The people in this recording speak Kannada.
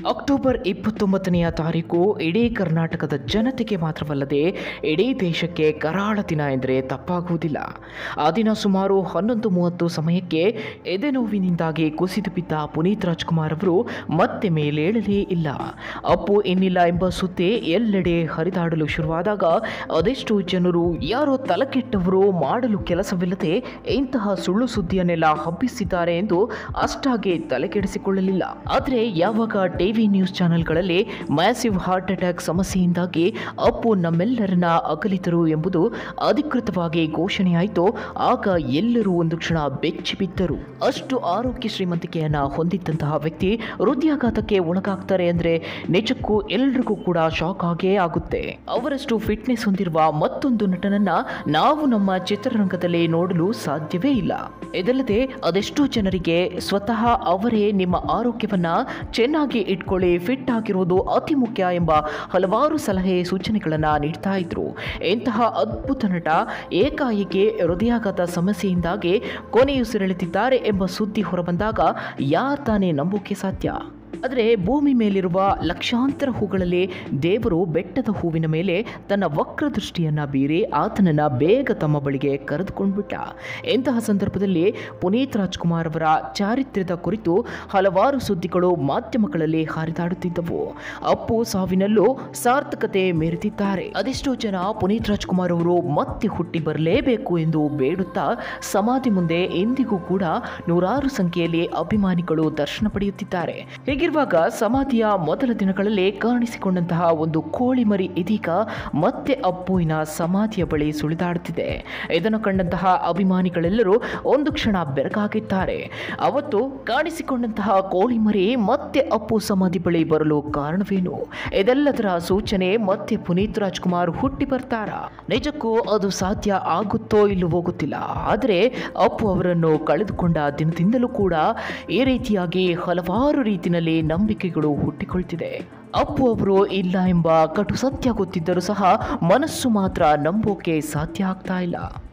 ಅಕ್ಟೋಬರ್ ಇಪ್ಪತ್ತೊಂಬತ್ತನೆಯ ತಾರೀಕು ಇಡೀ ಕರ್ನಾಟಕದ ಜನತೆಗೆ ಮಾತ್ರವಲ್ಲದೆ ಇಡೀ ದೇಶಕ್ಕೆ ಕರಾಳ ದಿನ ಎಂದರೆ ತಪ್ಪಾಗುವುದಿಲ್ಲ ಆ ದಿನ ಸುಮಾರು ಹನ್ನೊಂದು ಮೂವತ್ತು ಸಮಯಕ್ಕೆ ಎದೆನೋವಿನಿಂದಾಗಿ ಕುಸಿದು ಬಿದ್ದ ಪುನೀತ್ ರಾಜ್ಕುಮಾರ್ ಅವರು ಮತ್ತೆ ಮೇಲೇಳಲೇ ಇಲ್ಲ ಅಪ್ಪು ಇನ್ನಿಲ್ಲ ಎಂಬ ಸುದ್ದಿ ಎಲ್ಲೆಡೆ ಹರಿದಾಡಲು ಶುರುವಾದಾಗ ಅದೆಷ್ಟು ಜನರು ಯಾರೋ ತಲಕೆಟ್ಟವರು ಮಾಡಲು ಕೆಲಸವಿಲ್ಲದೆ ಇಂತಹ ಸುಳ್ಳು ಸುದ್ದಿಯನ್ನೆಲ್ಲ ಹಬ್ಬಿಸಿದ್ದಾರೆ ಎಂದು ಅಷ್ಟಾಗಿ ತಲೆಕೆಡಿಸಿಕೊಳ್ಳಲಿಲ್ಲ ಆದರೆ ಯಾವಾಗ ಟಿವಿ ನ್ಯೂಸ್ ಚಾನೆಲ್ಗಳಲ್ಲಿ ಮ್ಯಾಸಿವ್ ಹಾರ್ಟ್ ಅಟ್ಯಾಕ್ ಸಮಸ್ಯೆಯಿಂದಾಗಿ ಅಪ್ಪು ನಮ್ಮೆಲ್ಲರನ್ನ ಅಗಲಿದರು ಎಂಬುದು ಅಧಿಕೃತವಾಗಿ ಘೋಷಣೆಯಾಯಿತು ಆಗ ಎಲ್ಲರೂ ಒಂದು ಕ್ಷಣ ಬೆಚ್ಚಿ ಬಿದ್ದರು ಅಷ್ಟು ಆರೋಗ್ಯ ಶ್ರೀಮಂತಿಕೆಯನ್ನ ಹೊಂದಿದ್ದಂತಹ ವ್ಯಕ್ತಿ ಹೃದಯಾಘಾತಕ್ಕೆ ಒಳಗಾಗ್ತಾರೆ ಅಂದ್ರೆ ನಿಜಕ್ಕೂ ಎಲ್ರಿಗೂ ಕೂಡ ಶಾಕ್ ಆಗೇ ಆಗುತ್ತೆ ಅವರಷ್ಟು ಫಿಟ್ನೆಸ್ ಹೊಂದಿರುವ ಮತ್ತೊಂದು ನಟನನ್ನ ನಾವು ನಮ್ಮ ಚಿತ್ರರಂಗದಲ್ಲಿ ನೋಡಲು ಸಾಧ್ಯವೇ ಇಲ್ಲ ಇದಲ್ಲದೆ ಅದೆಷ್ಟೋ ಜನರಿಗೆ ಸ್ವತಃ ಅವರೇ ನಿಮ್ಮ ಆರೋಗ್ಯವನ್ನ ಚೆನ್ನಾಗಿ ಇಟ್ಕೊಳ್ಳಿ ಫಿಟ್ ಆಗಿರೋದು ಅತಿ ಮುಖ್ಯ ಎಂಬ ಹಲವಾರು ಸಲಹೆ ಸೂಚನೆಗಳನ್ನ ನೀಡ್ತಾ ಇದ್ರು ಇಂತಹ ಅದ್ಭುತ ನಟ ಏಕಾಏಕಿ ಹೃದಯಾಘಾತ ಸಮಸ್ಯೆಯಿಂದಾಗಿ ಕೊನೆಯುಸಿರೆಳೆದಿದ್ದಾರೆ ಎಂಬ ಸುದ್ದಿ ಹೊರಬಂದಾಗ ಯಾರು ತಾನೇ ನಂಬೋಕೆ ಸಾಧ್ಯ ಆದರೆ ಭೂಮಿ ಮೇಲಿರುವ ಲಕ್ಷಾಂತರ ಹೂಗಳಲ್ಲಿ ದೇವರು ಬೆಟ್ಟದ ಹೂವಿನ ಮೇಲೆ ತನ್ನ ವಕ್ರ ದೃಷ್ಟಿಯನ್ನ ಬೀರಿ ಆತನನ್ನ ಬೇಗ ತಮ್ಮ ಬಳಿಗೆ ಕರೆದುಕೊಂಡ್ಬಿಟ್ಟ ಇಂತಹ ಸಂದರ್ಭದಲ್ಲಿ ಪುನೀತ್ ರಾಜ್ಕುಮಾರ್ ಅವರ ಚಾರಿತ್ರ್ಯದ ಕುರಿತು ಹಲವಾರು ಸುದ್ದಿಗಳು ಮಾಧ್ಯಮಗಳಲ್ಲಿ ಹರಿದಾಡುತ್ತಿದ್ದವು ಅಪ್ಪು ಸಾವಿನಲ್ಲೂ ಸಾರ್ಥಕತೆ ಮೆರೆದಿದ್ದಾರೆ ಅದೆಷ್ಟೋ ಜನ ಪುನೀತ್ ರಾಜ್ಕುಮಾರ್ ಅವರು ಮತ್ತೆ ಹುಟ್ಟಿ ಬರಲೇಬೇಕು ಎಂದು ಬೇಡುತ್ತಾ ಸಮಾಧಿ ಮುಂದೆ ಎಂದಿಗೂ ಕೂಡ ನೂರಾರು ಸಂಖ್ಯೆಯಲ್ಲಿ ಅಭಿಮಾನಿಗಳು ದರ್ಶನ ಪಡೆಯುತ್ತಿದ್ದಾರೆ ಹೀಗಿರುವಾಗ ಸಮಾಧಿಯ ಮೊದಲ ದಿನಗಳಲ್ಲಿ ಕಾಣಿಸಿಕೊಂಡಂತಹ ಒಂದು ಕೋಳಿ ಮರಿ ಇದೀಗ ಮತ್ತೆ ಅಪ್ಪುವಿನ ಸಮಾಧಿಯ ಬಳಿ ಸುಳಿದಾಡುತ್ತಿದೆ ಇದನ್ನು ಕಂಡಂತಹ ಅಭಿಮಾನಿಗಳೆಲ್ಲರೂ ಒಂದು ಕ್ಷಣ ಬೆರಗಾಗಿದ್ದಾರೆ ಅವತ್ತು ಕಾಣಿಸಿಕೊಂಡಂತಹ ಕೋಳಿ ಮರಿ ಮತ್ತೆ ಅಪ್ಪು ಸಮಾಧಿ ಬಳಿ ಬರಲು ಕಾರಣವೇನು ಇದೆಲ್ಲದರ ಸೂಚನೆ ಮತ್ತೆ ಪುನೀತ್ ರಾಜ್ಕುಮಾರ್ ಹುಟ್ಟಿ ಬರ್ತಾರಾ ನಿಜಕ್ಕೂ ಅದು ಸಾಧ್ಯ ಆಗುತ್ತೋ ಇಲ್ಲವೋ ಗೊತ್ತಿಲ್ಲ ಆದರೆ ಅಪ್ಪು ಅವರನ್ನು ಕಳೆದುಕೊಂಡ ದಿನದಿಂದಲೂ ಕೂಡ ಈ ರೀತಿಯಾಗಿ ಹಲವಾರು ರೀತಿಯಲ್ಲಿ ನಂಬಿಕೆಗಳು ಹುಟ್ಟಿಕೊಳ್ತಿದೆ ಅಪ್ಪು ಅವರು ಇಲ್ಲ ಎಂಬ ಕಟು ಸತ್ಯ ಗೊತ್ತಿದ್ದರೂ ಸಹ ಮನಸ್ಸು ಮಾತ್ರ ನಂಬೋಕೆ ಸಾಧ್ಯ ಆಗ್ತಾ ಇಲ್ಲ